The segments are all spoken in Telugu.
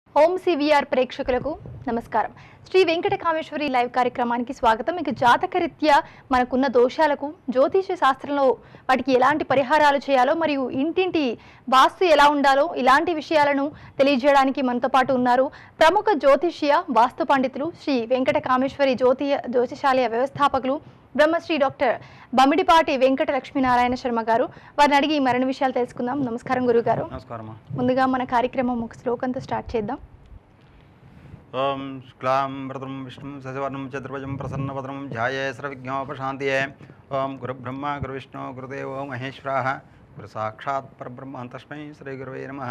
హోమ్ సివిఆర్ ప్రేక్షకులకు నమస్కారం శ్రీ వెంకట కామేశ్వరి లైవ్ కార్యక్రమానికి స్వాగతం ఇక జాతకరీత్యా మనకున్న దోషాలకు జ్యోతిష శాస్త్రంలో వాటికి ఎలాంటి పరిహారాలు చేయాలో మరియు ఇంటింటి వాస్తు ఎలా ఉండాలో ఇలాంటి విషయాలను తెలియజేయడానికి మనతో పాటు ఉన్నారు ప్రముఖ జ్యోతిష్య వాస్తు పండితులు శ్రీ వెంకట కామేశ్వరి జ్యోతియ జ్యోతిషాలయ వ్యవస్థాపకులు బ్రహ్మశ్రీ డాక్టర్ బమిడిపాటి వెంకట లక్ష్మీనారాయణ శర్మ గారు వారిని అడిగి మరిన్ని విషయాలు తెలుసుకుందాం నమస్కారం గురుగారు నమస్కారమ్మా ముందుగా మన కార్యక్రమం ఒక శ్లోకంతో స్టార్ట్ చేద్దాం ఓం శుక్లాం వరదం విష్ణుం శశివర్ణం చతుర్భుజం ప్రసన్నవదనం ధ్యాయే సర్వవిజ్ఞోపశాంతియే ఓం గురుబ్రహ్మ గురువిష్ణు గురుదేవో మహేశ్వర గురు సాక్షాత్ పరబ్రహ్మ తస్మై శ్రీ గురువే నమ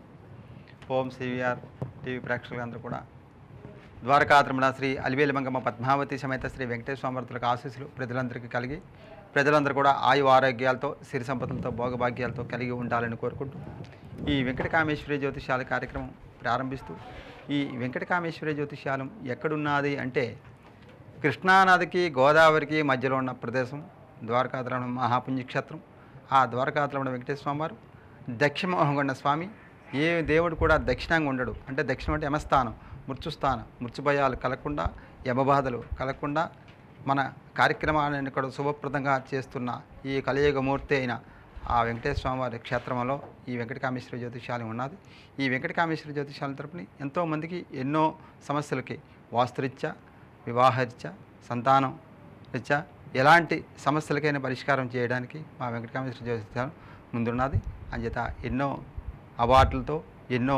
ఓం సివిఆర్ టీవీ ప్రేక్షకులందరూ కూడా ద్వారకాత్రమున శ్రీ అలివేలి మంగమ్మ పద్మావతి సమేత శ్రీ వెంకటేశ్వర స్వామివార్తలకు ఆశీస్సులు ప్రజలందరికీ కలిగి ప్రజలందరూ కూడా ఆయు ఆరోగ్యాలతో సిరి సంపదలతో భోగభాగ్యాలతో కలిగి ఉండాలని కోరుకుంటూ ఈ వెంకటకామేశ్వరి జ్యోతిషాల కార్యక్రమం ప్రారంభిస్తూ ఈ వెంకటకామేశ్వరి జ్యోతిషాలం ఎక్కడున్నది అంటే కృష్ణానదికి గోదావరికి మధ్యలో ఉన్న ప్రదేశం ద్వారకాద్రమణ మహాపుణ్యక్షేత్రం ఆ ద్వారకాద్రమణ వెంకటేశ్వర స్వామి వారు దక్షిణమోహంగొండ స్వామి ఏ దేవుడు కూడా దక్షిణంగా ఉండడు అంటే దక్షిణం అంటే యమస్థానం మృత్యుస్థానం మృత్యుభయాలు కలగకుండా యమబాధలు కలగకుండా మన కార్యక్రమాలను కూడా శుభప్రదంగా చేస్తున్న ఈ కలియుగమూర్తి అయిన ఆ వెంకటేశ్వర స్వామి వారి క్షేత్రంలో ఈ వెంకటకామేశ్వర జ్యోతిషాలయం ఉన్నది ఈ వెంకటకామేశ్వర జ్యోతిషాలయం తరపుని ఎంతోమందికి ఎన్నో సమస్యలకి వాస్తురీత్యా వివాహరీత్యా సంతానం రీత్యా ఎలాంటి సమస్యలకైనా పరిష్కారం చేయడానికి మా వెంకటకామేశ్వర జ్యోతిషాలయం ముందున్నది అంచేత ఎన్నో అవార్డులతో ఎన్నో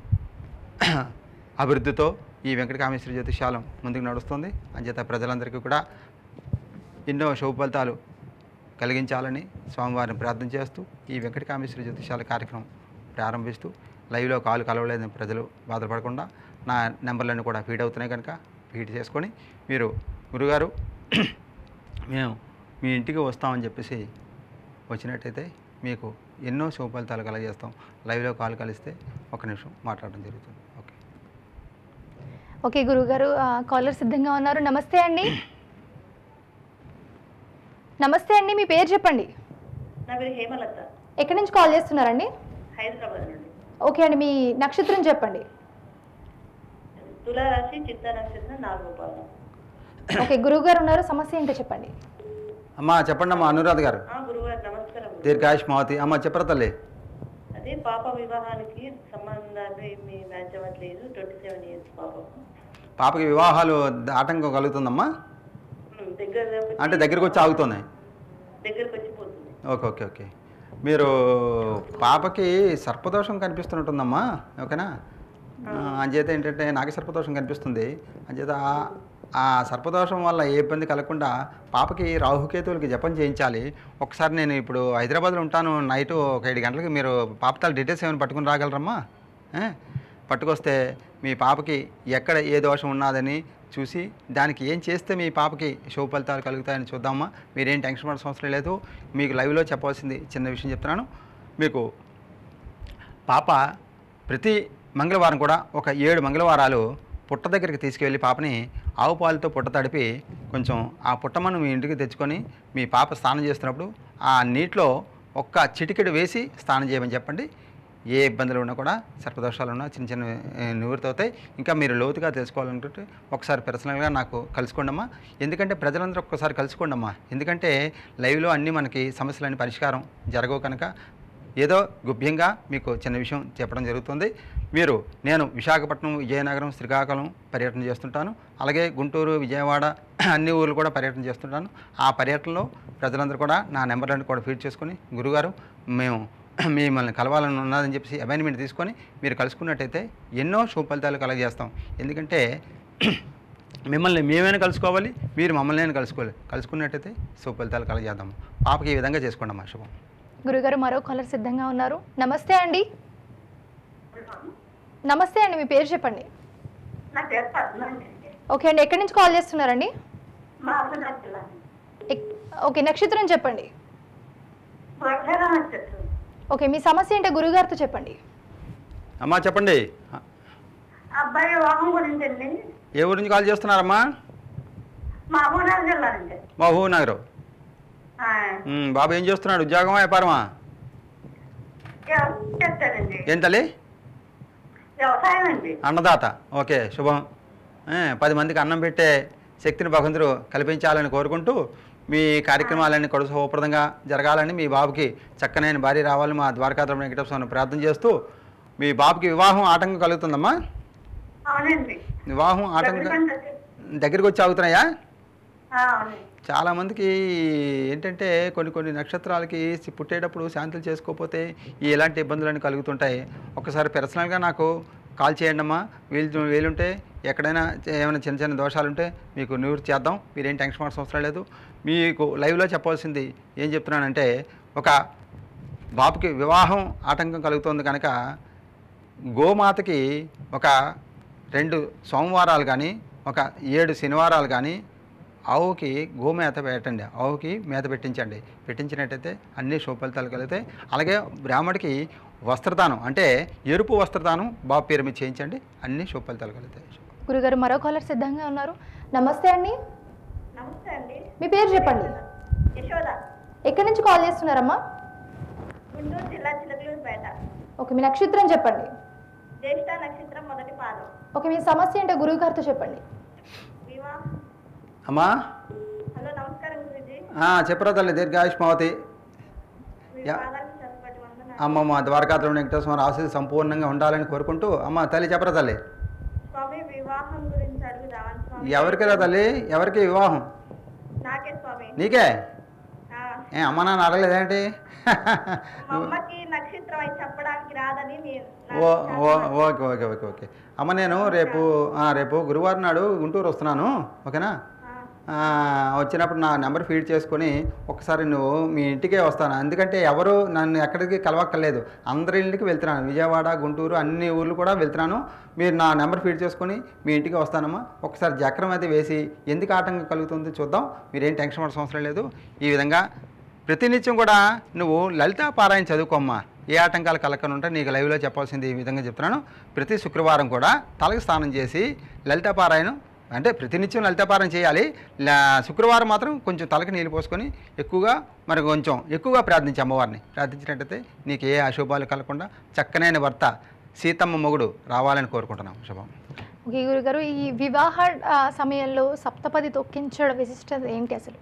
అభివృద్ధితో ఈ వెంకటకామేశ్వర జ్యోతిషాలం ముందుకు నడుస్తుంది అంచేత ప్రజలందరికీ కూడా ఎన్నో శుభ ఫలితాలు కలిగించాలని స్వామివారిని ప్రార్థన చేస్తూ ఈ వెంకటకామేశ్వర జ్యోతిషాల కార్యక్రమం ప్రారంభిస్తూ లైవ్లో కాలు కలవలేదని ప్రజలు బాధపడకుండా నా నెంబర్లన్నీ కూడా ఫీడ్ అవుతున్నాయి కనుక ఫీడ్ చేసుకొని మీరు గురుగారు మేము మీ ఇంటికి వస్తామని చెప్పేసి వచ్చినట్టయితే మీకు ఎన్నో శుభ ఫలితాలు కలగజేస్తాం లైవ్లో కాల్ కలిస్తే ఒక నిమిషం మాట్లాడడం జరుగుతుంది ఓకే ఓకే గురుగారు ఆ, కాలర్ సిద్ధంగా ఉన్నారు నమస్తే అండి నమస్తే అండి మీ పేరు చెప్పండి నా పేరు హేమలత ఎక్కడి నుంచి కాల్ చేస్తున్నారండి హైదరాబాద్ నుండి ఓకే అండి మీ నక్షత్రం చెప్పండి తులారాశి చిత్తా నక్షత్రం నాలుగో పాదం ఓకే గురువుగారు ఉన్నారు సమస్య ఏంటో చెప్పండి అమ్మా చెప్పండి అమ్మా అనురాధ గారు ఆ గురువారు నమస్కారం దీర్ఘాయుష్ మావతి అమ్మ చెప్పరా తల్లి అదే పాప వివాహానికి సంబంధాలు ఏమి మ్యాచ్ అవ్వట్లేదు ట్వంటీ సెవెన్ ఇయర్స్ పాపకు పాపకి వివాహాలు ఆటంకం కలుగుతుందమ్మా ఉమ్, దగ్గర అంటే దగ్గరికి వచ్చి ఆగుతున్నాయి దగ్గరకు వచ్చిపోతుంది ఓకే ఓకే ఓకే మీరు పాపకి సర్పదోషం కనిపిస్తున్నట్టుందమ్మా ఓకేనా ఆ, అంచేత ఏంటంటే నాకు సర్పదోషం కనిపిస్తుంది అంచేత ఆ- ఆ సర్పదోషం వల్ల ఏ ఇబ్బంది కలగకుండా పాపకి రాహుకేతువులకి జపం చేయించాలి ఒకసారి నేను ఇప్పుడు హైదరాబాద్లో ఉంటాను నైట్ ఒక ఏడు గంటలకి మీరు పాపతాల డీటెయిల్స్ ఏమైనా పట్టుకుని రాగలరమ్మా ఏ? పట్టుకొస్తే మీ పాపకి ఎక్కడ ఏ దోషం ఉన్నదని చూసి దానికి ఏం చేస్తే మీ పాపకి శుభ ఫలితాలు కలుగుతాయని చూద్దామా మీరేం టెన్షన్ పడాల్సిన అవసరం లేదు మీకు లైవ్లో చెప్పాల్సింది చిన్న విషయం చెప్తున్నాను మీకు పాప ప్రతి మంగళవారం కూడా ఒక ఏడు మంగళవారాలు పుట్ట దగ్గరికి తీసుకువెళ్ళి పాపని ఆవు పాలతో పుట్ట తడిపి కొంచెం ఆ పుట్టమను మీ ఇంటికి తెచ్చుకొని మీ పాప స్నానం చేస్తున్నప్పుడు ఆ నీటిలో ఒక్క చిటికెడు వేసి స్నానం చేయమని చెప్పండి ఏ ఇబ్బందులు ఉన్నా కూడా సర్పదోషాలు ఉన్నా చిన్న చిన్న ఏ, నివృత్తి అవుతాయి ఇంకా మీరు లోతుగా తెలుసుకోవాలనుకుంటే ఒకసారి పర్సనల్గా నాకు కలుసుకోండమ్మా ఎందుకంటే ప్రజలందరూ ఒక్కసారి కలుసుకోండమ్మా ఎందుకంటే లైవ్లో అన్నీ మనకి సమస్యలన్నీ పరిష్కారం జరగవు కనుక ఏదో గుప్యంగా మీకు చిన్న విషయం చెప్పడం జరుగుతుంది మీరు నేను విశాఖపట్నం విజయనగరం శ్రీకాకుళం పర్యటన చేస్తుంటాను అలాగే గుంటూరు విజయవాడ అన్ని ఊర్లు కూడా పర్యటన చేస్తుంటాను ఆ పర్యటనలో ప్రజలందరూ కూడా నా నెంబర్లను కూడా ఫీడ్ చేసుకొని గురుగారు మేము మిమ్మల్ని కలవాలని ఉన్నదని చెప్పేసి అపాయింట్మెంట్ తీసుకొని మీరు కలుసుకున్నట్టయితే ఎన్నో శుభ ఫలితాలు కలగజేస్తాం ఎందుకంటే మిమ్మల్ని మేమైనా కలుసుకోవాలి మీరు మమ్మల్ని అయినా కలుసుకోవాలి కలుసుకున్నట్టయితే శుభ ఫలితాలు కలగజేద్దాం పాపకి ఈ విధంగా చేసుకోండి అమ్మా శుభం గురుగారు మరో కాలర్ సిద్ధంగా ఉన్నారు నమస్తే అండి నమస్తే అండి మీ పేరు చెప్పండి నా పేరు పద్మండి ఓకే అండి ఎక్కడి నుంచి కాల్ చేస్తున్నారండి మా అమ్మ నచ్చలేదు ఎక్- ఓకే నక్షత్రం చెప్పండి వడ్డర నక్షత్రం ఓకే మీ సమస్య ఏంటో గురుగారితో చెప్పండి అమ్మా చెప్పండి అబ్బాయి వివాహం గురించి అండి ఏ ఊరు నుంచి కాల్ చేస్తున్నారమ్మా మా అమ్మగారు జిల్లా అండి మా ఊరు నగరు ఉమ్, బాబు ఏం చేస్తున్నాడు ఉద్యోగమా వ్యాపారమా చెప్తానండి ఏం తల్లి వ్యవసాయం అండి అన్నదాత ఓకే శుభం ఏ, పది మందికి అన్నం పెట్టే శక్తిని భగవంతుడు కల్పించాలని కోరుకుంటూ మీ కార్యక్రమాలన్నీ కొడుసు సౌప్రదంగా జరగాలని మీ బాబుకి చక్కనైన భార్య రావాలని మా ద్వారకాధర వెంకటేశ్వర స్వామిని ప్రార్థన చేస్తూ మీ బాబుకి వివాహం ఆటంకం కలుగుతుందమ్మా అవునండి వివాహం ఆటంకం దగ్గరికంటే దగ్గర- దగ్గరికి వచ్చి ఆగుతున్నాయా ఆ, అవునండి చాలామందికి ఏంటంటే కొన్ని కొన్ని నక్షత్రాలకి సి- పుట్టేటప్పుడు శాంతులు చేసుకోకపోతే ఈ ఇలాంటి ఇబ్బందులన్నీ కలుగుతుంటాయి ఒకసారి పర్సనల్గా నాకు కాల్ చేయండి అమ్మా వీలు వీలుంటే ఎక్కడైనా చే- ఏమైనా చిన్న చిన్న దోషాలు ఉంటే మీకు నివృత్తి చేద్దాం మీరేం టెన్షన్ పడాల్సిన అవసరం లేదు మీకు లైవ్లో చెప్పాల్సింది ఏం చెప్తున్నానంటే ఒక బాబుకి వివాహం ఆటంకం కలుగుతుంది కనుక గోమాతకి ఒక రెండు సోమవారాలు కానీ ఒక ఏడు శనివారాలు కానీ ఆవుకి గోమేత పెట్టండి ఆవుకి మేత పెట్టించండి పెట్టించినట్టయితే అన్ని శుభఫలితాలు కలుగుతాయి అలాగే బ్రాహ్మడికి వస్త్రదానం అంటే ఎరుపు వస్త్రదానం బాబు పేరు మీద చేయించండి అన్ని శుభఫలితాలు కలుగుతాయి గురుగారు మరో కాలర్ సిద్ధంగా ఉన్నారు నమస్తే అండి నమస్తే అండి మీ పేరు చెప్పండి యశోద ఎక్కడి నుంచి కాల్ చేస్తున్నారమ్మా గుంటూరు జిల్లా చిలకలూరుపేట ఓకే మీ నక్షత్రం చెప్పండి జ్యేష్ఠ నక్షత్రం మొదటి పాదం ఓకే మీ సమస్య ఏంటో గురువు గారితో చెప్పండి వివాహ అమ్మా హలో నమస్కారం గురుజీ ఆ, చెప్పరా తల్లి దీర్ఘాయుష్మావతి మీ యా. పాదాలకు చదువుకోవటం వల్ల అమ్మమ్మ ద్వారకాద్రం వెంకటేశ్వర ఆశీస్సు సంపూర్ణంగా ఉండాలని కోరుకుంటూ అమ్మ తల్లి చెప్పరా తల్లి స్వామి వివాహం గురించి అడుగుదామని స్వామి ఎవరికిరా తల్లి ఎవరికి వివాహం నాకే స్వామి నీకే ఆ, ఏ అమ్మ నాన్న అడగలేదేంటి మా అమ్మకి నక్షత్రం అయి చెప్పడానికి రాదని నేను ఓ ఓ ఓకే ఓకే ఓకే ఓకే అమ్మ నేను రేపు ఆ, రేపు గురువారం నాడు గుంటూరు వస్తున్నాను ఓకేనా ఆ, వచ్చినప్పుడు నా నెంబర్ ఫీడ్ చేసుకొని ఒకసారి నువ్వు మీ ఇంటికే వస్తాను ఎందుకంటే ఎవరు నన్ను ఎక్కడికి కలవక్కర్లేదు అందరి ఇంటికి వెళ్తున్నాను విజయవాడ గుంటూరు అన్ని ఊర్లు కూడా వెళ్తున్నాను మీరు నా నెంబర్ ఫీడ్ చేసుకొని మీ ఇంటికి వస్తానమ్మా ఒకసారి చక్రం అయితే వేసి ఎందుకు ఆటంకం కలుగుతుంది చూద్దాం మీరేం టెన్షన్ పడాల్సిన అవసరం లేదు ఈ విధంగా ప్రతినిత్యం కూడా నువ్వు లలితా పారాయణ చదువుకోమ్మా ఏ ఆటంకాలు కలగకుండా నీకు లైవ్లో చెప్పాల్సింది ఈ విధంగా చెప్తున్నాను ప్రతి శుక్రవారం కూడా తలకి స్నానం చేసి లలితా పారాయణం అంటే ప్రతినిత్యం లలితా పారాయణ చేయాలి లా- శుక్రవారం మాత్రం కొంచెం తలకి నీళ్ళు పోసుకొని ఎక్కువగా మరి కొంచెం ఎక్కువగా ప్రార్థించి అమ్మవారిని ప్రార్థించినట్టయితే నీకు ఏ అశుభాలు కలగకుండా చక్కనైన భర్త సీతమ్మ మొగుడు రావాలని కోరుకుంటున్నాం శుభం ఓకే గురుగారు ఈ వివాహ ఆ, సమయంలో సప్తపది తొక్కించడం విశిష్టత ఏంటి అసలు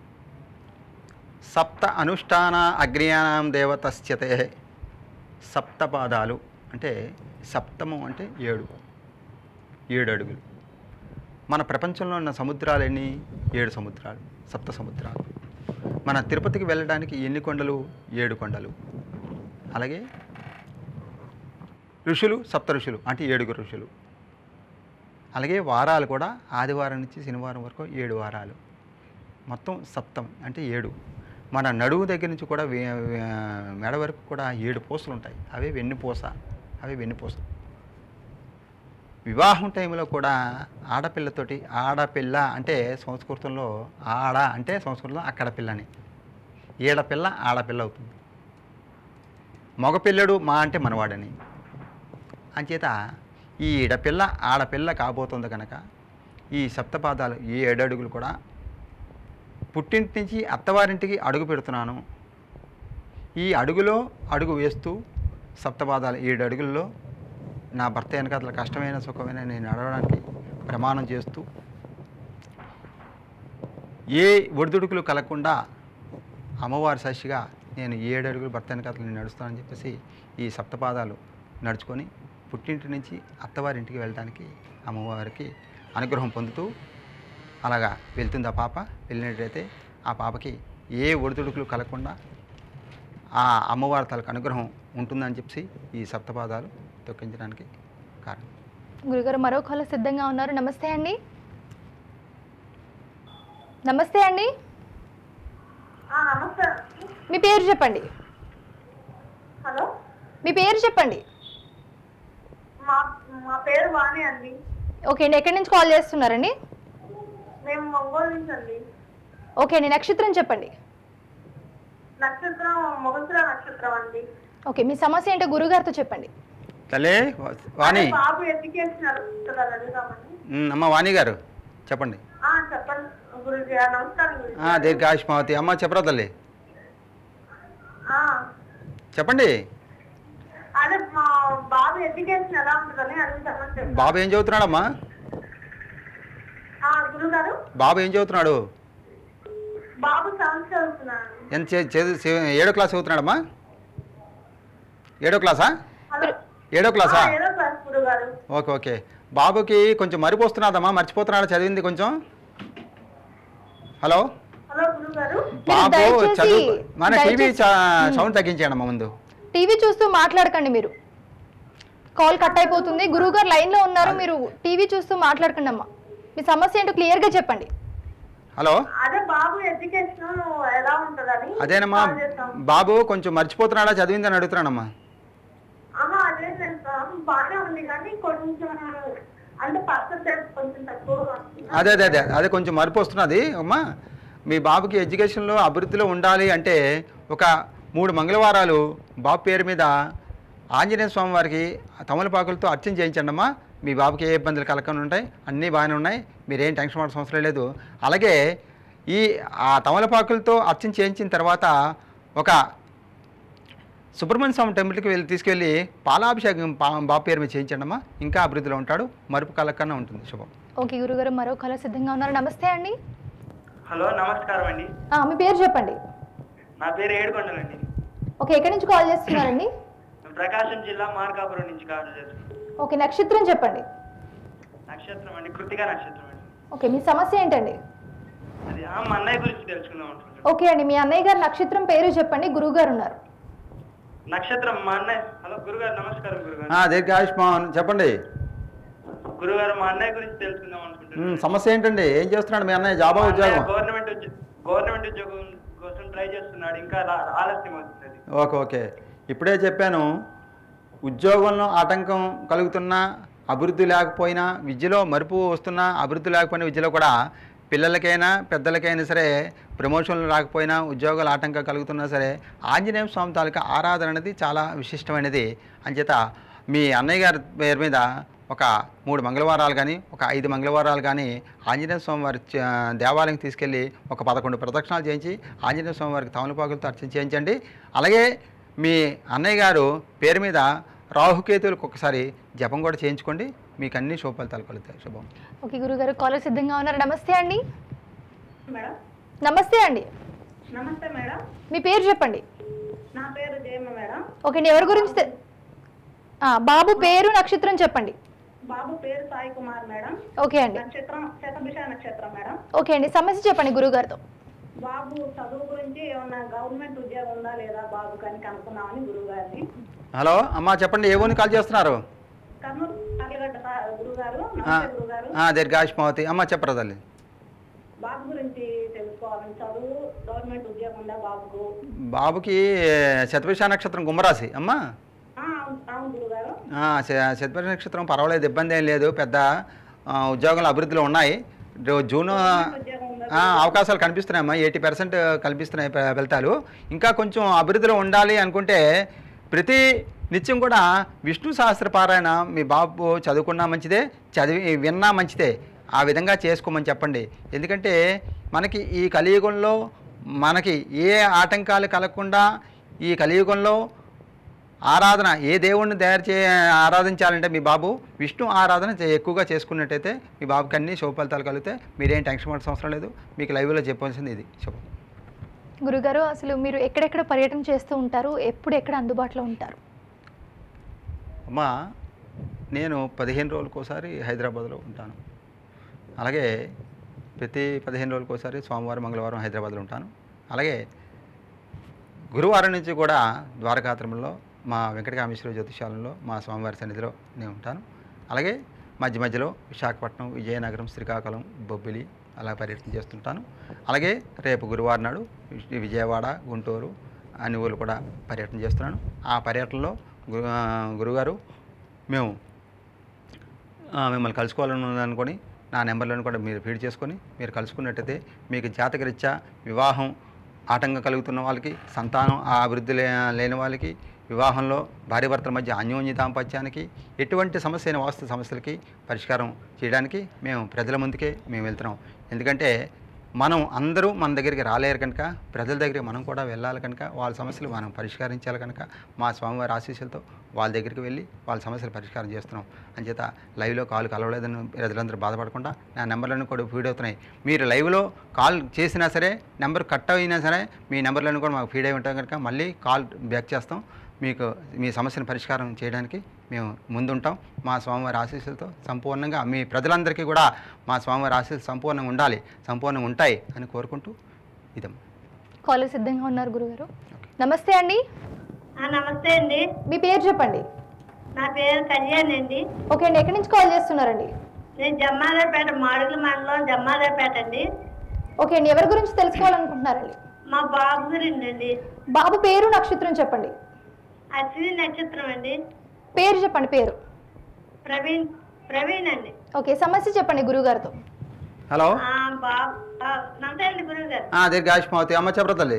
సప్త అనుష్ఠాన అగ్నియానాం దేవతశ్చతే సప్తపాదాలు అంటే సప్తమం అంటే ఏడు ఏడు అడుగులు మన ప్రపంచంలో ఉన్న సముద్రాలు ఎన్ని ఏడు సముద్రాలు సప్త సముద్రాలు మన తిరుపతికి వెళ్ళడానికి ఎన్ని కొండలు ఏడు కొండలు అలాగే ఋషులు సప్త ఋషులు అంటే ఏడుగురు ఋషులు అలాగే వారాలు కూడా ఆదివారం నుంచి శనివారం వరకు ఏడు వారాలు మొత్తం సప్తం అంటే ఏడు మన నడుము దగ్గర నుంచి కూడా వే- వే- మెడ వరకు కూడా ఏడు పూసలు ఉంటాయి అవే వెన్నుపూస అవే వెన్నుపూస వివాహం టైంలో కూడా ఆడపిల్లతోటి ఆడపిల్ల అంటే సంస్కృతంలో ఆడ అంటే సంస్కృతంలో అక్కడ పిల్లని ఈడపిల్ల ఆడపిల్ల అవుతుంది మగపిల్లడు మా అంటే మనవాడని అంచేత ఈ ఈడపిల్ల ఆడపిల్ల కాబోతుంది కనుక ఈ సప్తపాదాలు ఈ ఏడు అడుగులు కూడా పుట్టింటి నుంచి అత్తవారింటికి అడుగు పెడుతున్నాను ఈ అడుగులో అడుగు వేస్తూ సప్తపాదాలు ఏడు అడుగుల్లో నా భర్త వెనకాతల కష్టమైన సుఖమైన నేను నడవడానికి ప్రమాణం చేస్తూ ఏ ఒడిదుడుకులు కలగకుండా అమ్మవారి సాక్షిగా నేను ఏడు అడుగులు భర్త వెనకాతలు నేను నడుస్తానని చెప్పేసి ఈ సప్తపాదాలు నడుచుకొని పుట్టింటి నుంచి అత్తవారింటికి వెళ్ళడానికి అమ్మవారికి అనుగ్రహం పొందుతూ అలాగా వెళ్తుంది ఆ పాప వెళ్ళినట్టయితే ఆ పాపకి ఏ ఒడిదుడుకులు కలగకుండా ఆ అమ్మవారి తలకు అనుగ్రహం ఉంటుందని చెప్పి ఈ సప్తపాదాలు తొక్కించడానికి కారణం గురుగారు మరో కాలర్ సిద్ధంగా ఉన్నారు నమస్తే అండి నమస్తే అండి ఆ, నమస్తే మీ పేరు చెప్పండి హలో మీ పేరు చెప్పండి మా మా పేరు వాణి అండి ఓకే అండి ఎక్కడి నుంచి కాల్ చేస్తున్నారండి మేము ఒంగోలు నుంచి అండి ఓకే అండి నక్షత్రం చెప్పండి నక్షత్రం మొగసుల నక్షత్రం అండి ఓకే మీ సమస్య ఏంటో గురుగారితో చెప్పండి తలే వాణి అదే బాబు ఎడ్యుకేషన్ కదా అడుగుదామని ఉమ్, అమ్మ వాణి గారు చెప్పండి ఆ, చెప్పండి గురుజీ ఆ, నమస్కారం గురుజీ ఆ, దీర్ఘాయుష్మావతి అమ్మ చెప్పరా తల్లి ఆ, చెప్పండి అదే మా బాబు ఎడ్యుకేషన్ ఎలా ఉంటుందని అడుగుతామని చెప్పారు బాబు ఏం చదువుతున్నాడమ్మా గురువు గారు బాబు ఏం చదువుతున్నాడు బాబు సెవెంత్ చదువుతున్నాను ఎంత చే- చే- చే- ఏడో క్లాస్ చదువుతున్నాడమ్మా ఏడో క్లాసా హలో ఏడో క్లాసా ఆ, ఏడో క్లాస్ గురువు గారు ఓకే ఓకే బాబుకి కొంచెం మరిపోస్తున్నాదమ్మా మర్చిపోతున్నాడా చదివింది కొంచెం హలో హలో గురువు గారు బాబు దయచేసి- చదువు మన టీవీ దయచేసి- సౌండ్ తగ్గించండి అమ్మా ముందు టీవీ చూస్తూ మాట్లాడకండి మీరు కాల్ కట్ అయిపోతుంది గురువు గారు లైన్ లో ఉన్నారు మీరు టీవీ చూస్తూ మాట్లాడకండి అమ్మా మీ సమస్య ఏంటో క్లియర్ గా చెప్పండి హలో అదే బాబు ఎడ్యుకేషన్ ఎలా ఉంటుందని అదేనమ్మా కాల్ చేస్తాం. బాబు కొంచెం మర్చిపోతున్నాడా చదివిందని అడుగుతున్నానమ్మా ఆహా అదే లేదు సార్ బాగానే ఉంది కానీ కొంచెం అంటే పర్సెంటేజ్ కొంచెం తక్కువ వస్తుంది. అదే అదే అదే అదే కొంచెం మరిపి వస్తున్నది అమ్మా మీ బాబుకి ఎడ్యుకేషన్లో అభివృద్ధిలో ఉండాలి అంటే ఒక మూడు మంగళవారాలు బాబు పేరు మీద ఆంజనేయ స్వామి వారికి తమలపాకులతో అర్చన చేయించండి అమ్మా మీ బాబుకి ఏ ఇబ్బందులు కలగకుండా ఉంటాయి అన్నీ బాగానే ఉన్నాయి మీరేం టెన్షన్ పడాల్సిన అవసరం లేదు అలాగే ఈ ఆ తమలపాకులతో అర్చన చేయించిన తర్వాత ఒక సుబ్రహ్మణ్య స్వామి టెంపుల్కి వెళ్ళి తీసుకెళ్ళి పాలాభిషేకం పా బాబు పేరు మీద చేయించండి అమ్మా ఇంకా అభివృద్ధిలో ఉంటాడు మరుపు కలకన్నా ఉంటుంది శుభం ఓకే గురుగారు మరో కళ సిద్ధంగా ఉన్నారు నమస్తే అండి హలో నమస్కారం అండి ఆ, మీ పేరు చెప్పండి నా పేరు ఏడుకొండలండి ఓకే ఎక్కడి నుంచి కాల్ చేస్తున్నారండి ప్రకాశం జిల్లా మార్కాపురం నుంచి కాల్ చేస్తున్నాను ఓకే నక్షత్రం చెప్పండి నక్షత్రం అండి కృతిక నక్షత్రం అండి ఓకే మీ సమస్య ఏంటండి అది ఆ, మా అన్నయ్య గురించి తెలుసుకుందాం అనుకుంటున్నాను ఓకే అండి మీ అన్నయ్య గారు నక్షత్రం పేరు చెప్పండి గురువు గారు ఉన్నారు నక్షత్రం మా అన్నయ్య హలో గురుగారు నమస్కారం గురుగారు ఆ, దీర్ఘాయుష్మాన్ చెప్పండి గురుగారు మా అన్నయ్య గురించి తెలుసుకుందాం ఉమ్, అనుకుంటున్నాను సమస్య ఏంటండి ఏం చేస్తున్నాడు మీ అన్నయ్య జాబా ఉద్యోగం గవర్నమెంట్ గవర్నమెంట్ ఉద్యోగం కోసం ట్రై చేస్తున్నాడు ఇంకా రా- ఆలస్యం అవుతుంది ఓకే ఓకే ఇప్పుడే చెప్పాను ఉద్యోగంలో ఆటంకం కలుగుతున్నా అభివృద్ధి లేకపోయినా విద్యలో మరుపు వస్తున్నా అభివృద్ధి లేకపోయినా విద్యలో కూడా పిల్లలకైనా పెద్దలకైనా సరే ప్రమోషన్లు రాకపోయినా ఉద్యోగాలు ఆటంకం కలుగుతున్నా సరే ఆంజనేయ స్వామి తాలూకా ఆరాధన అనేది చాలా విశిష్టమైనది అంచేత మీ అన్నయ్య గారి పేరు మీద ఒక మూడు మంగళవారాలు కానీ ఒక ఐదు మంగళవారాలు కానీ ఆంజనేయ స్వామి వారి చ- దేవాలయం తీసుకెళ్ళి ఒక పదకొండు ప్రదక్షిణాలు చేయించి ఆంజనేయ స్వామి వారికి తమలపాకులతో అర్చన చేయించండి అలాగే మీ అన్నయ్య గారు పేరు మీద రాహుకేతువులకు ఒకసారి జపం కూడా చేయించుకోండి మీకు అన్ని శుభ ఫలితాలు కలుగుతాయి శుభం ఓకే గురుగారు కాలర్ సిద్ధంగా ఉన్నారు నమస్తే అండి మేడం నమస్తే అండి నమస్తే మేడం మీ పేరు చెప్పండి నా పేరు జయమ్మ మేడం ఓకే అండి ఎవరి గురించి తె- ఆ, బాబు పేరు నక్షత్రం చెప్పండి బాబు పేరు సాయి కుమార్ మేడం ఓకే అండి నక్షత్రం శతభిష నక్షత్రం మేడం ఓకే అండి సమస్య చెప్పండి గురుగారితో బాబు చదువు గురించి ఏమన్నా గవర్నమెంట్ ఉద్యోగం ఉందా లేదా బాబు కానీ కనుక్కున్నామని గురువు గారిని హలో అమ్మా చెప్పండి ఏ ఊరిని కాల్ చేస్తున్నారు కర్నూలు కాకిగడ్డ గురువు గారు ఆ, నమస్తే గురువు గారు ఆ, దీర్ఘాయుష్మావతి అమ్మ చెప్పరా తల్లి బాబు గురించి తెలుసుకోవాలని చదువు గవర్నమెంట్ ఉద్యోగం ఉందా బాబుకు బాబుకి శతభిష నక్షత్రం కుంభరాశి అమ్మా ఆ, అవును అవును గురువు గారు శతభిష నక్షత్రం పర్వాలేదు ఇబ్బంది ఏం లేదు పెద్ద ఆ, ఉద్యోగాలు అభివృద్ధిలో ఉన్నాయి రో- జూన్ ఉద్యోగం ఉందా ఆ, అవకాశాలు కనిపిస్తున్నాయమ్మా ఎయిటీ పర్సెంట్ కల్పిస్తున్నాయి ఫ- ఫలితాలు ఇంకా కొంచెం అభివృద్ధిలో ఉండాలి అనుకుంటే ప్రతి నిత్యం కూడా విష్ణు సహస్ర పారాయణ మీ బాబు చదువుకున్నా మంచిదే చదివి విన్నా మంచిదే ఆ విధంగా చేసుకోమని చెప్పండి ఎందుకంటే మనకి ఈ కలియుగంలో మనకి ఏ ఆటంకాలు కలగకుండా ఈ కలియుగంలో ఆరాధన ఏ దేవుణ్ణి తయారు చే ఆరాధించాలంటే మీ బాబు విష్ణు ఆరాధన చే- ఎక్కువగా చేసుకున్నట్టయితే మీ బాబుకి అన్ని శుభ ఫలితాలు కలిగితే మీరేం టెన్షన్ పడాల్సిన అవసరం లేదు మీకు లైవ్లో చెప్పాల్సింది ఇది శుభం గురుగారు అసలు మీరు ఎక్కడెక్కడ పర్యటన చేస్తూ ఉంటారు ఎప్పుడు ఎక్కడ అందుబాటులో ఉంటారు అమ్మా నేను పదిహేను రోజులకు ఒకసారి హైదరాబాద్లో ఉంటాను అలాగే ప్రతి పదిహేను రోజులకు ఒకసారి సోమవారం మంగళవారం హైదరాబాద్లో ఉంటాను అలాగే గురువారం నుంచి కూడా ద్వారకాత్రంలో మా వెంకటకామేశ్వర జ్యోతిషాలంలో మా స్వామివారి సన్నిధిలో నేను ఉంటాను అలాగే మధ్య మధ్యలో విశాఖపట్నం విజయనగరం శ్రీకాకుళం బొబ్బిలి అలా పర్యటన చేస్తుంటాను అలాగే రేపు గురువారం నాడు విజ- విజయవాడ గుంటూరు అన్ని ఊళ్ళు కూడా పర్యటన చేస్తున్నాను ఆ పర్యటనలో గురు ఆ, గురుగారు మేము ఆ, మిమ్మల్ని కలుసుకోవాలని ఉంది అనుకొని నా నెంబర్లను కూడా మీరు ఫీడ్ చేసుకొని మీరు కలుసుకున్నట్టయితే మీకు జాతకరీత్యా వివాహం ఆటంకం కలుగుతున్న వాళ్ళకి సంతానం ఆ అభివృద్ధి లే లేని వాళ్ళకి వివాహంలో భార్యాభర్తల మధ్య అన్యోన్య దాంపత్యానికి ఎటువంటి సమస్య అయిన వాస్తు సమస్యలకి పరిష్కారం చేయడానికి మేము ప్రజల ముందుకే మేము వెళ్తున్నాం ఎందుకంటే మనం అందరూ మన దగ్గరికి రాలేరు కనుక ప్రజల దగ్గరికి మనం కూడా వెళ్ళాలి కనుక వాళ్ళ సమస్యలు మనం పరిష్కరించాలి కనుక మా స్వామివారి ఆశీస్సులతో వాళ్ళ దగ్గరికి వెళ్ళి వాళ్ళ సమస్యలు పరిష్కారం చేస్తున్నాం అంచేత లైవ్లో కాల్ కలవలేదని ప్రజలందరూ బాధపడకుండా నా నెంబర్లను కూడా ఫీడ్ అవుతున్నాయి మీరు లైవ్లో కాల్ చేసినా సరే నెంబర్ కట్ అయినా సరే మీ నెంబర్లను కూడా మాకు ఫీడ్ అయి ఉంటాం కనుక మళ్ళీ కాల్ బ్యాక్ చేస్తాం మీకు మీ సమస్యను పరిష్కారం చేయడానికి మేము ముందుంటాం మా స్వామివారి ఆశీస్సులతో సంపూర్ణంగా మీ ప్రజలందరికీ కూడా మా స్వామివారి ఆశీస్సులు సంపూర్ణంగా ఉండాలి సంపూర్ణంగా ఉంటాయి అని కోరుకుంటూ ఇదమ్మా కాలర్ సిద్ధంగా ఉన్నారు గురుగారు నమస్తే అండి ఆ, నమస్తే అండి మీ పేరు చెప్పండి నా పేరు కళ్యాణ్ అండి ఓకే అండి ఎక్కడి నుంచి కాల్ చేస్తున్నారండి నేను జమ్మాదాపేట మాడుగుల మండలం జమ్మాదాపేట అండి ఓకే అండి ఎవరి గురించి తెలుసుకోవాలనుకుంటున్నారండి మా బాబు గురించి అండి బాబు పేరు నక్షత్రం చెప్పండి అశ్విని నక్షత్రం అండి పేరు చెప్పండి పేరు ప్రవీణ్ ప్రవీణ్ అండి ఓకే సమస్య చెప్పండి గురుగారితో హలో ఆ, బాబు ఆ, నమస్తే అండి గురువు గారు దీర్ఘాయుష్మావతి అమ్మ చెప్పరా తల్లి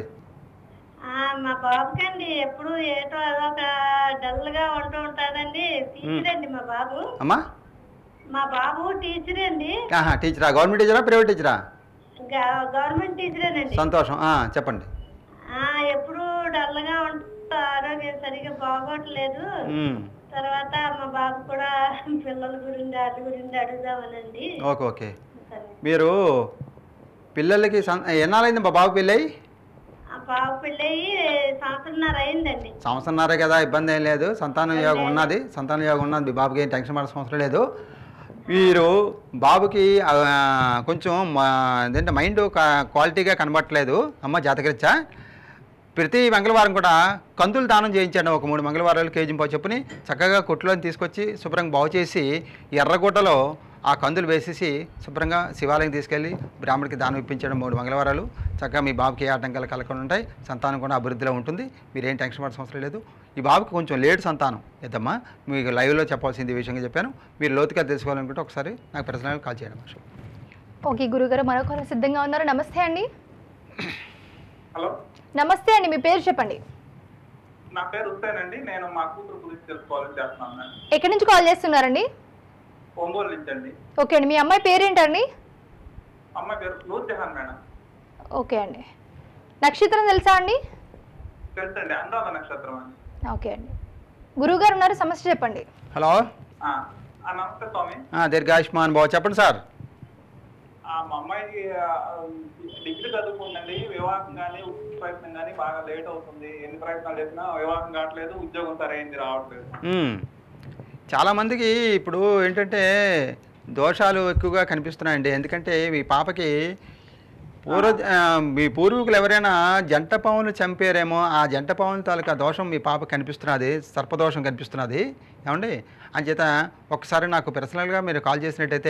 మా బాబుకండి ఎప్పుడు ఏటో అదొక డల్ గా ఉంటూ ఉంటాడండి టీచర్ అండి మా బాబు అమ్మా మా బాబు టీచర్ అండి ఆహా టీచరా గవర్నమెంట్ టీచరా ప్రైవేట్ టీచరా గ- గవర్నమెంట్ టీచరేనండి సంతోషం ఆ, చెప్పండి ఆ, ఎప్పుడు డల్ గా ఉంటూ ఆరోగ్యం సరిగా బాగోట్లేదు ఉమ్, తర్వాత మా బాబు కూడా పిల్లల గురించి వాటి గురించి అడుగుదామనండి ఓకే ఓకే మీరు పిల్లలకి సం ఎన్నాళ్ళైంది మా బాబు పెళ్ళయి ఆ బాబు పెళ్ళయి సంవత్సరంన్నర అయిందండి సంవత్సరంన్నరే కదా ఇబ్బంది ఏం లేదు సంతాన యోగం ఉన్నది సంతాన యోగం ఉన్నది మీ బాబుకి ఏం టెన్షన్ పడాల్సిన అవసరం లేదు మీరు బాబుకి ఆ, కొంచెం మా- ఏంటంటే మైండ్ కా- క్వాలిటీగా కనబట్టలేదు అమ్మ జాతకరిచ్చా ప్రతి మంగళవారం కూడా కందులు దానం చేయించాను ఒక మూడు మంగళవారాలు కేజీ పావు చెప్పుని చక్కగా కొట్టులోని తీసుకొచ్చి శుభ్రంగా బాగు చేసి ఎర్రగుడ్డలో ఆ కందులు వేసేసి శుభ్రంగా శివాలయం తీసుకెళ్ళి బ్రాహ్మడికి దానం ఇప్పించడం మూడు మంగళవారాలు చక్కగా మీ బాబుకి ఏ ఆటంకాలు కలగకుండా ఉంటాయి సంతానం కూడా అభివృద్ధిలో ఉంటుంది మీరేం టెన్షన్ పడాల్సిన అవసరం లేదు ఈ బాబుకి కొంచెం లేట్ సంతానం ఎద్దమ్మా మీకు లైవ్లో చెప్పాల్సింది ఈ విషయంగా చెప్పాను మీరు లోతుగా తెలుసుకోవాలనుకుంటే ఒకసారి నాకు పర్సనల్గా కాల్ చేయండి మాష ఓకే గురుగారు మరో కాలర్ సిద్ధంగా ఉన్నారు నమస్తే అండి హలో నమస్తే అండి మీ పేరు చెప్పండి నా పేరు హుస్సేన్ అండి నేను మా కూతురు గురించి తెలుసుకోవాలని చేస్తున్నాను మేడం ఎక్కడి నుంచి కాల్ చేస్తున్నారండి ఒంగోలు నుంచి అండి ఓకే అండి మీ అమ్మాయి పేరేంటండి అమ్మాయి పేరు నూర్ జహాన్ మేడం ఓకే అండి నక్షత్రం తెలుసా అండి తెలుసండి అనురాధ నక్షత్రం అండి ఓకే అండి గురువుగారు ఉన్నారు సమస్య చెప్పండి హలో ఆ, ఆ, నమస్తే స్వామి దీర్ఘాయుష్మాన్ బాబు చెప్పండి సార్ ఆ, మా అమ్మాయికి ఆ, డిగ్రీ చదువుకుందండి వివాహం కానీ ప్రయత్నం కానీ బాగా లేట్ అవుతుంది ఎన్ని ప్రయత్నాలు చేసినా వివాహం కావట్లేదు ఉద్యోగం సరైంది రావట్లేదు మ్మ్. చాలామందికి ఇప్పుడు ఏంటంటే దోషాలు ఎక్కువగా కనిపిస్తున్నాయండి ఎందుకంటే మీ పాపకి పూర్వ ఆ, మీ పూర్వీకులు ఎవరైనా జంట పావులు చంపారేమో ఆ జంట పావుల తాలూకా దోషం మీ పాప కనిపిస్తున్నది సర్పదోషం కనిపిస్తున్నది ఏమండి అంచేత ఒకసారి నాకు పర్సనల్గా మీరు కాల్ చేసినట్టయితే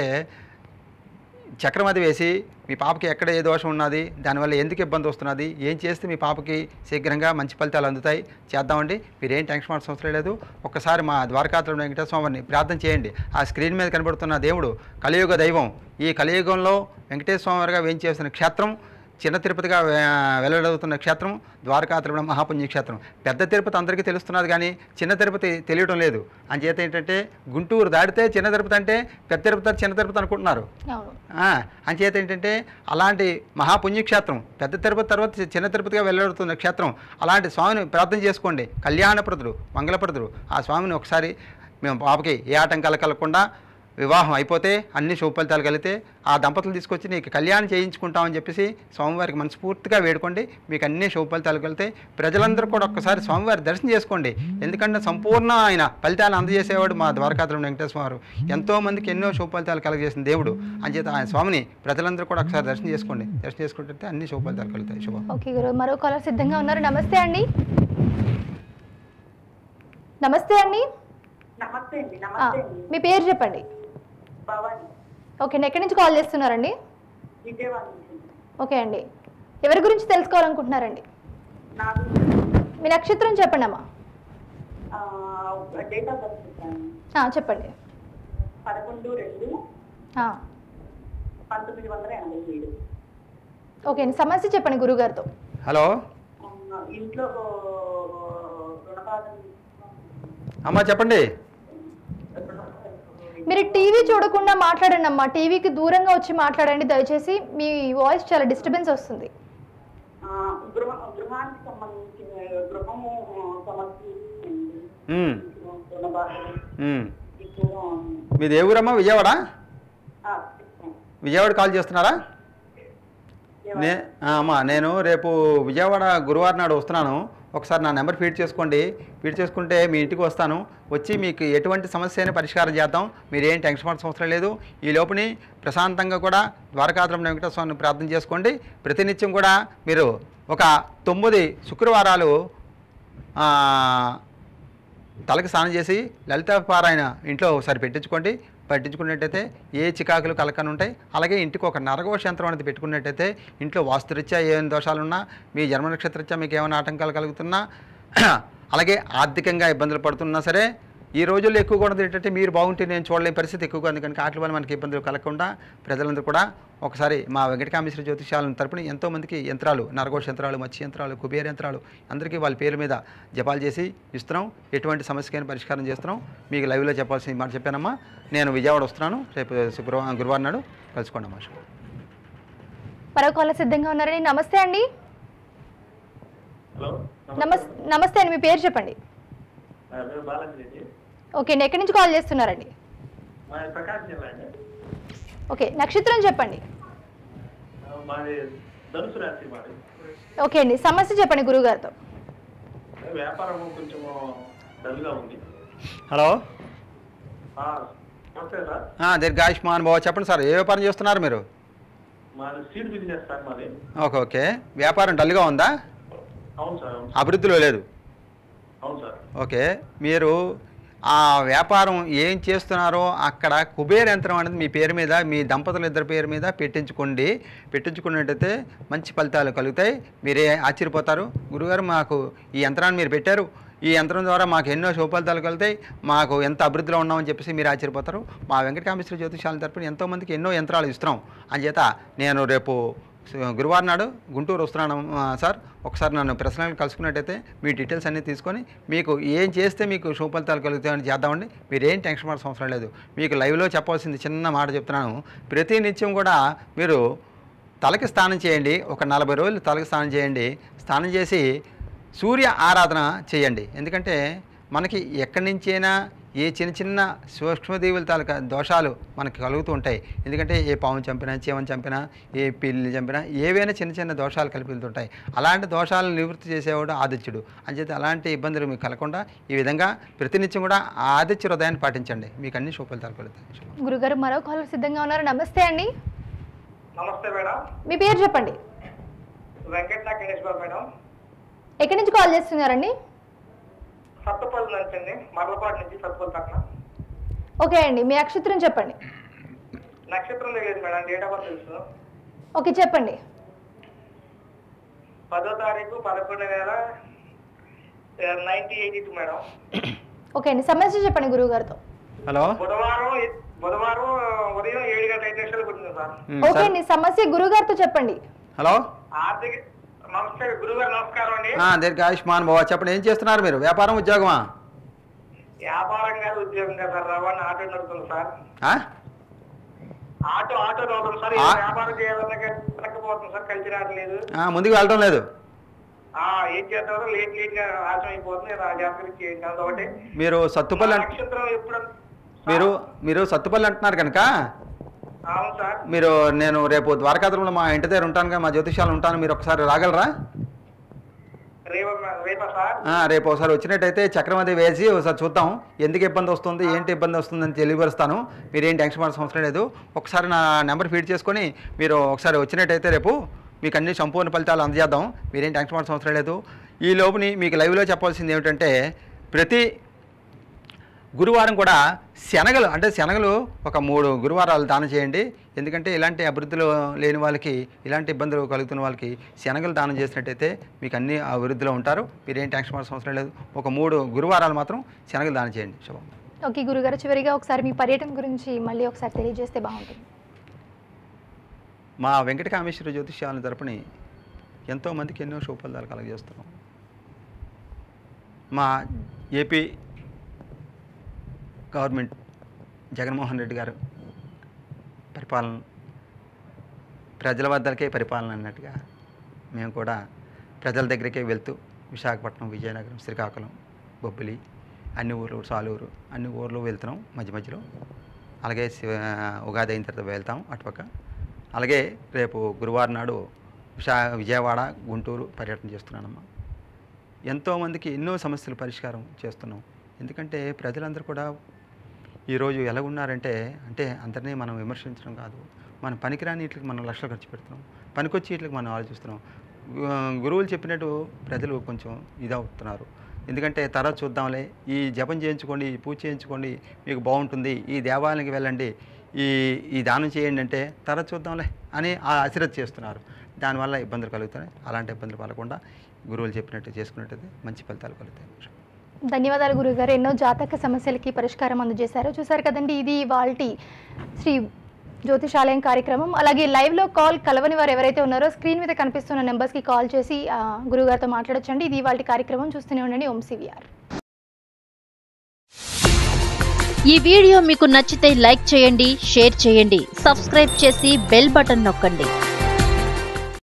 చక్రం అది వేసి మీ పాపకి ఎక్కడ ఏ దోషం ఉన్నది దానివల్ల ఎందుకు ఇబ్బంది వస్తున్నది ఏం చేస్తే మీ పాపకి శీఘ్రంగా మంచి ఫలితాలు అందుతాయి చేద్దామండి మీరేం టెన్షన్ పడాల్సిన అవసరం లేదు ఒక్కసారి మా ద్వారకాతుల వెంకటేశ్వర స్వామిని ప్రార్థన చేయండి ఆ స్క్రీన్ మీద కనబడుతున్న దేవుడు కలియుగ దైవం ఈ కలియుగంలో వెంకటేశ్వర స్వామి వారిగా వేయించేసిన క్షేత్రం చిన్న తిరుపతిగా వే- వెల్లడవుతున్న క్షేత్రం ద్వారకా తిరుమల మహాపుణ్యక్షేత్రం పెద్ద తిరుపతి అందరికీ తెలుస్తున్నది కానీ చిన్న తిరుపతి తెలియడం లేదు అంచేత ఏంటంటే గుంటూరు దాటితే చిన్న తిరుపతి అంటే పెద్ద తిరుపతి చిన్న తిరుపతి అనుకుంటున్నారు అవును ఆ, అంచేత ఏంటంటే అలాంటి మహాపుణ్యక్షేత్రం పెద్ద తిరుపతి తర్వాత చిన్న తిరుపతిగా వెళ్ళడుతున్న క్షేత్రం అలాంటి స్వామిని ప్రార్థన చేసుకోండి కళ్యాణప్రదుడు మంగళప్రదుడు ఆ స్వామిని ఒకసారి మేము పాపకి ఏ ఆటంకాలు కలగకుండా వివాహం అయిపోతే అన్ని శుభ ఫలితాలు కలిగితే ఆ దంపతులు తీసుకొచ్చి నీకు కళ్యాణం చేయించుకుంటామని చెప్పేసి స్వామివారికి మనస్ఫూర్తిగా వేడుకోండి మీకు అన్ని శుభ ఫలితాలు కలిగితే ప్రజలందరూ కూడా ఒక్కసారి స్వామివారి దర్శనం చేసుకోండి ఎందుకంటే సంపూర్ణ ఆయన ఫలితాలు అందజేసేవాడు మా ద్వారకాతులు వెంకటేశ్వర వారు ఎంతో మందికి ఎన్నో శుభ ఫలితాలు కలగజేసిన దేవుడు అంచేత ఆయన స్వామిని ప్రజలందరూ కూడా ఒకసారి దర్శనం చేసుకోండి దర్శనం చేసుకుంటే అన్ని శుభ ఫలితాలు కలుగుతాయి శుభ ఓకే గురు మరో కాలర్ సిద్ధంగా ఉన్నారు నమస్తే అండి నమస్తే అండి నమస్తే అండి ఆ, నమస్తే అండి మీ పేరు చెప్పండి భవాని ఓకే అండి ఎక్కడి నుంచి కాల్ చేస్తున్నారండి విజయవాడ నుంచి ఓకే అండి ఎవరి గురించి తెలుసుకోవాలనుకుంటున్నారండి నాకు మీ నక్షత్రం చెప్పండి అమ్మా డేట్ ఆఫ్ బర్త్ చెప్పాను ఆ, చెప్పండి పదకొండు రెండు ఆ, పంతొమ్మిది వందల ఎనభై ఏడు ఓకే అండి సమస్య చెప్పండి గురుగారితో హలో ఆ, ఇంట్లో రుణబాధలు అమ్మా చెప్పండి మీరు టీవీ చూడకుండా మాట్లాడండి అమ్మా టీవీకి దూరంగా వచ్చి మాట్లాడండి దయచేసి మీ వాయిస్ చాలా డిస్టర్బెన్స్ వస్తుంది ఆ, గృహ గృహానికి సంబంధించిన గృహము సమస్య ఉమ్, రుణబాధలు ఉమ్. ఎక్కువగా ఉంది. మీది ఏ ఊరమ్మా విజయవాడ ఆ, విజయవాడ కాల్ చేస్తున్నారా నే ఆ, అమ్మా నేను రేపు విజయవాడ గురువారం నాడు వస్తున్నాను ఒకసారి నా నెంబర్ ఫీడ్ చేసుకోండి ఫీడ్ చేసుకుంటే మీ ఇంటికి వస్తాను వచ్చి మీకు ఎటువంటి సమస్య అయినా పరిష్కారం చేద్దాం మీరు ఏం టెన్షన్ పడాల్సిన అవసరం లేదు ఈ లోపుని ప్రశాంతంగా కూడా ద్వారకాద్రం వెంకటేశ్వర స్వామిని ప్రార్థన చేసుకోండి ప్రతినిత్యం కూడా మీరు ఒక తొమ్మిది శుక్రవారాలు ఆ, తలకి స్నానం చేసి లలిత పారాయణ ఇంట్లో ఒకసారి పెట్టించుకోండి పెట్టించుకున్నట్టయితే ఏ చికాకులు కలకని ఉంటాయి అలాగే ఇంటికి ఒక నరగోష యంత్రం అనేది పెట్టుకున్నట్టయితే ఇంట్లో వాస్తురీత్యా ఏమైనా దోషాలున్నా మీ జన్మ నక్షత్రరీత్యా మీకు ఏమైనా ఆటంకాలు కలుగుతున్నా అలాగే ఆర్థికంగా ఇబ్బందులు పడుతున్నా సరే ఈ రోజుల్లో ఎక్కువగా ఉన్నది ఏంటంటే మీరు బాగుంటే నేను చూడలేని పరిస్థితి ఎక్కువగా ఉంది కనుక వాటి వల్ల మనకి ఇబ్బందులు కలగకుండా ప్రజలందరూ కూడా ఒకసారి మా వెంకటకామేశ్వర జ్యోతిషాలను తరపున ఎంతోమందికి యంత్రాలు నరఘోష యంత్రాలు మత్స్య యంత్రాలు కుబేర యంత్రాలు అందరికీ వాళ్ళ పేరు మీద జపాలు చేసి ఇస్తున్నాం ఎటువంటి సమస్యకైనా పరిష్కారం చేస్తున్నాం మీకు లైవ్లో చెప్పాల్సిన మాట చెప్పానమ్మా నేను విజయవాడ వస్తున్నాను రేపు శుక్రవారం గురువారం నాడు కలుసుకోండి అమ్మా మరో కాల సిద్ధంగా ఉన్నారని నమస్తే అండి హలో నమస్ నమస్తే అండి మీ పేరు చెప్పండి నా పేరు బాలాజీ రెడ్డి ఓకే అండి ఎక్కడి నుంచి కాల్ చేస్తున్నారండి మాది ప్రకాశం జిల్లా అండి ఓకే నక్షత్రం చెప్పండి ఆ, మాది ధనుసు రాశి మాది ఓకే అండి సమస్య చెప్పండి గురుగారితో వ్యాపారం కొంచెము డల్గా ఉంది హలో ఆ, నమస్తే సార్ దీర్ఘాయుష్మాన్ బాబు చెప్పండి సార్ ఏ వ్యాపారం చేస్తున్నారు మీరు మాది సీడ్ బిజినెస్ సార్ మాది ఓకే ఓకే వ్యాపారం డల్గా ఉందా అవును సార్ అవును అభివృద్ధిలో లేదు అవును సార్ ఓకే మీరు ఆ వ్యాపారం ఏం చేస్తున్నారో అక్కడ కుబేర యంత్రం అనేది మీ పేరు మీద మీ దంపతుల ఇద్దరి పేరు మీద పెట్టించుకోండి పెట్టించుకున్నట్టయితే మంచి ఫలితాలు కలుగుతాయి మీరే ఆశ్చర్యపోతారు గురుగారు మాకు ఈ యంత్రాన్ని మీరు పెట్టారు ఈ యంత్రం ద్వారా మాకు ఎన్నో శుభఫలితాలు కలుగుతాయి మాకు ఎంత అభివృద్ధిలో ఉన్నామని చెప్పేసి మీరు ఆశ్చర్యపోతారు మా వెంకటకామేశ్వర జ్యోతిషాల తరపున ఎంతోమందికి ఎన్నో యంత్రాలు ఇస్తున్నాం అంచేత నేను రేపు గురువారం నాడు గుంటూరు వస్తున్నాను ఆ, సార్ ఒకసారి నన్ను ప్రశ్నలు కలుసుకున్నట్టయితే మీ డీటెయిల్స్ అన్నీ తీసుకొని మీకు ఏం చేస్తే మీకు శుభ ఫలితాలు కలుగుతాయని చేద్దామండి మీరు ఏం టెన్షన్ పడాల్సిన అవసరం లేదు మీకు లైవ్లో చెప్పాల్సింది చిన్న మాట చెప్తున్నాను ప్రతి నిత్యం కూడా మీరు తలకి స్నానం చేయండి ఒక నలభై రోజులు తలకి స్నానం చేయండి స్నానం చేసి సూర్య ఆరాధన చేయండి ఎందుకంటే మనకి ఎక్కడి నుంచైనా ఏ చిన్న చిన్న సూక్ష్మజీవుల తాలూకా దోషాలు మనకి కలుగుతూ ఉంటాయి ఎందుకంటే ఏ పాము చంపినా చీమను చంపినా ఏ పిల్లిని చంపినా ఏవైనా చిన్న చిన్న దోషాలు కల్పిస్తుంటాయి అలాంటి దోషాలను నివృత్తి చేసేవాడు ఆదిత్యుడు అంచేత అలాంటి ఇబ్బందులు మీకు కలగకుండా ఈ విధంగా ప్రతినిత్యం కూడా ఆ ఆదిత్య హృదయాన్ని పాటించండి మీకు అన్ని శుభఫలితాలు కలుగుతాయి గురుగారు మరో కాలర్ సిద్ధంగా ఉన్నారు నమస్తే అండి నమస్తే మేడం మీ పేరు చెప్పండి వెంకట గణేష్ బాబు మేడం ఎక్కడి నుంచి కాల్ చేస్తున్నారండి సత్తపల్లి నుంచి అండి మర్లపాడు నుంచి సత్తపల్లి పక్కన ఓకే అండి మీ నక్షత్రం చెప్పండి నక్షత్రం తెలియదు మేడం డేట్ ఆఫ్ బర్త్ తెలుసు ఓకే చెప్పండి పదో తారీఖు పదకొండు వేల ninety eighty two madam okay అండి సమస్య చెప్పండి గురువు గారితో హలో బుధవారం బుధవారం ఉదయం ఏడు గంటల ఐదు నిమిషాలు పుట్టింది సార్ ఉమ్, ఓకే సార్. అండి సమస్య గురువు గారితో చెప్పండి హలో ఆర్థిక నమస్తే గురుగారు నమస్కారం అండి ఆ, దీర్ఘాయుష్మాన్ బాబా చెప్పండి ఏం చేస్తున్నారు మీరు వ్యాపారం ఉద్యోగమా వ్యాపారం కాదు ఉద్యోగం కదా సార్ రవాణా ఆటో నడుపుతుంది సార్ ఆ? ఆటో ఆటో నడుపుతుంది సార్ ఆ? ఏం వ్యాపారం చేయాలన్నా వెనకపోతుంది సార్ కలిసి రావట్లేదు ఆ, ముందుకు వెళ్ళడం లేదు ఆ ఏం చేస్తారో లేట్ లేట్ గా ఆశం అయిపోతుంది జాగ్రత్త చేయండి ఒకటి మీరు సత్తుపల్లి అంట- నక్షత్రం ఎప్పుడు మీరు మీరు సత్తుపల్లి అంటున్నారు కనుక అవును సార్ మీరు నేను రేపు ద్వారకాద్రంలో మా ఇంటి దగ్గర ఉంటాను కదా మా జ్యోతిషాలు ఉంటాను మీరు ఒకసారి రాగలరా రేప రేపా సార్ ఆ, రేపు ఒకసారి వచ్చినట్టయితే చక్రం అది వేసి ఒకసారి చూద్దాం ఎందుకు ఇబ్బంది వస్తుంది ఏంటి ఇబ్బంది వస్తుందని తెలియపరుస్తాను మీరు ఏం టెన్షన్ పడాల్సిన అవసరం లేదు ఒకసారి నా నెంబర్ ఫీడ్ చేసుకొని మీరు ఒకసారి వచ్చినట్టయితే రేపు మీకు అన్ని సంపూర్ణ ఫలితాలు అందజేద్దాం మీరేం టెన్షన్ పడాల్సిన అవసరం లేదు ఈ లోపుని మీకు లైవ్లో చెప్పాల్సింది ఏమిటంటే ప్రతి గురువారం కూడా శనగలు అంటే శనగలు ఒక మూడు గురువారాలు దానం చేయండి ఎందుకంటే ఇలాంటి అభివృద్ధిలో లేని వాళ్ళకి ఇలాంటి ఇబ్బందులు కలుగుతున్న వాళ్ళకి శనగలు దానం చేసినట్టయితే మీకు అన్ని అభివృద్ధిలో ఉంటారు మీరేం టెన్షన్ పడాల్సిన అవసరం లేదు ఒక మూడు గురువారాలు మాత్రం శనగలు దానం చేయండి శుభం ఓకే గురుగారు చివరిగా ఒకసారి మీ పర్యటన గురించి మళ్ళీ ఒకసారి తెలియజేస్తే బాగుంటుంది మా వెంకటకామేశ్వర జ్యోతిష్యాల తరపుని ఎంతోమందికి ఎన్నో శుభఫలితాలు కలగజేస్తున్నాం మా ఏపీ గవర్నమెంట్ జగన్మోహన్ రెడ్డి గారు పరిపాలన ప్రజల వద్దకే పరిపాలన అన్నట్టుగా మేము కూడా ప్రజల దగ్గరికే వెళ్తూ విశాఖపట్నం విజయనగరం శ్రీకాకుళం బొబ్బిలి అన్ని ఊర్లు సాలూరు అన్ని ఊర్లు వెళ్తున్నాం మధ్య మధ్యలో అలాగే శివ ఉగాది అయిన తర్వాత వెళ్తాం అటుపక్క అలాగే రేపు గురువారం నాడు విశా విజయవాడ గుంటూరు పర్యటన చేస్తున్నానమ్మా ఎంతోమందికి ఎన్నో సమస్యలు పరిష్కారం చేస్తున్నాం ఎందుకంటే ప్రజలందరూ కూడా ఈరోజు ఎలా ఉన్నారంటే అంటే అందరినీ మనం విమర్శించడం కాదు మన పనికిరాని వీటికి మనం లక్షలు ఖర్చు పెడుతున్నాం పనికొచ్చి వీటికి మనం ఆలోచిస్తున్నాం గు- గురువులు చెప్పినట్టు ప్రజలు కొంచెం ఇదవుతున్నారు ఎందుకంటే తర్వాత చూద్దాంలే ఈ జపం చేయించుకోండి ఈ పూజ చేయించుకోండి మీకు బాగుంటుంది ఈ దేవాలయానికి వెళ్ళండి ఈ ఈ దానం చేయండి అంటే తర్వాత చూద్దాంలే అని ఆ అశ్రద్ధ చేస్తున్నారు దానివల్ల ఇబ్బందులు కలుగుతాయి అలాంటి ఇబ్బందులు పడకుండా గురువులు చెప్పినట్టు చేసుకున్నట్టయితే మంచి ఫలితాలు కలుగుతాయి ధన్యవాదాలు గురుగారు ఎన్నో జాతక సమస్యలకి పరిష్కారం అందజేశారు చూసారు కదండి ఇది వాల్టి శ్రీ జ్యోతిషాలయం కార్యక్రమం అలాగే లైవ్లో కాల్ కలవని వారు ఎవరైతే ఉన్నారో స్క్రీన్ మీద కనిపిస్తున్న నెంబర్స్కి కాల్ చేసి ఆ, గురుగారితో మాట్లాడొచ్చండి ఇది వాళ్ళ కార్యక్రమం చూస్తూనే ఉండండి ఓం సివిఆర్ ఈ వీడియో మీకు నచ్చితే లైక్ చేయండి షేర్ చేయండి సబ్స్క్రైబ్ చేసి బెల్ బటన్ నొక్కండి